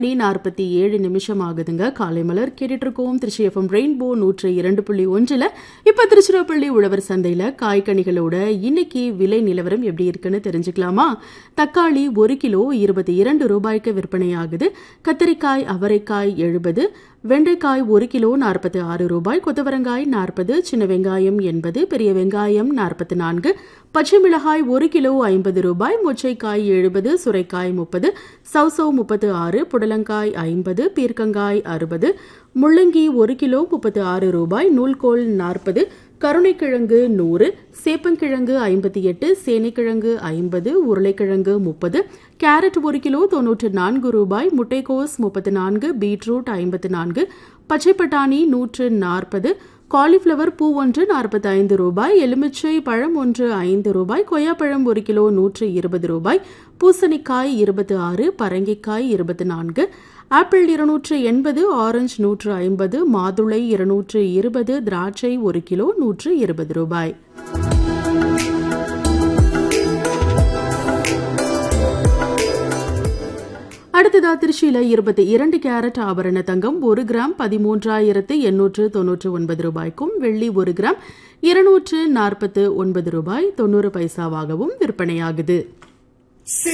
மணி நாற்பத்தி ஏழு நிமிஷம் ஆகுதுங்க காலை மலர் கேட்டுட்டு இருக்கோம் திருச்சி எஃப்எம் ரெயின்போ நூற்று இரண்டு புள்ளி ஒன்றில் இப்போ திருச்சிராப்பள்ளி உழவர் சந்தையில் காய்கனிகளோட இன்னைக்கு விலை நிலவரம் எப்படி இருக்குன்னு தெரிஞ்சுக்கலாமா தக்காளி ஒரு கிலோ இருபத்தி இரண்டு ரூபாய்க்கு விற்பனையாகுது கத்திரிக்காய் அவரைக்காய் எழுபது வெண்டைக்காய் ஒரு கிலோ நாற்பத்தி ஆறு ரூபாய் கொத்தவரங்காய் நாற்பது சின்ன வெங்காயம் எண்பது பெரிய வெங்காயம் நாற்பத்தி நான்கு பச்சை மிளகாய் ஒரு கிலோ ஐம்பது ரூபாய் மொச்சைக்காய் எழுபது சுரைக்காய் முப்பது சவுசவ் முப்பத்து ஆறு புடலங்காய் ஐம்பது பீர்க்கங்காய் அறுபது முள்ளங்கி ஒரு கிலோ முப்பத்து ஆறு ரூபாய் நூல்கோல் நாற்பது கருணைக்கிழங்கு நூறு சேப்பங்கிழங்கு ஐம்பத்தி எட்டு சேனைக்கிழங்கு ஐம்பது உருளைக்கிழங்கு முப்பது கேரட் ஒரு கிலோ தொன்னூற்று நான்கு ரூபாய் முட்டைக்கோஸ் முப்பத்து நான்கு பீட்ரூட் ஐம்பத்து நான்கு பச்சை பட்டாணி நூற்று நாற்பது காலிஃப்ளவர் பூ ஒன்று நாற்பத்தி ஐந்து ரூபாய் எலுமிச்சை பழம் ஒன்று ஐந்து ரூபாய் கொய்யாப்பழம் ஒரு கிலோ நூற்று இருபது ரூபாய் பூசணிக்காய் இருபத்தி ஆறு பரங்கிக்காய் இருபத்தி நான்கு ஆப்பிள் இருநூற்று எண்பது ஆரஞ்சு நூற்று ஐம்பது மாதுளை இருநூற்று இருபது திராட்சை ஒரு கிலோ நூற்று இருபது ரூபாய் அடுத்ததா திருச்சியில இருபத்தி இரண்டு கேரட் ஆபரண தங்கம் ஒரு கிராம் பதிமூன்றாயிரத்து எண்ணூற்று தொன்னூற்று ஒன்பது ரூபாய்க்கும் வெள்ளி ஒரு கிராம் இருநூற்று நாற்பத்து ஒன்பது ரூபாய் தொண்ணூறு பைசாவாகவும் விற்பனையாகுது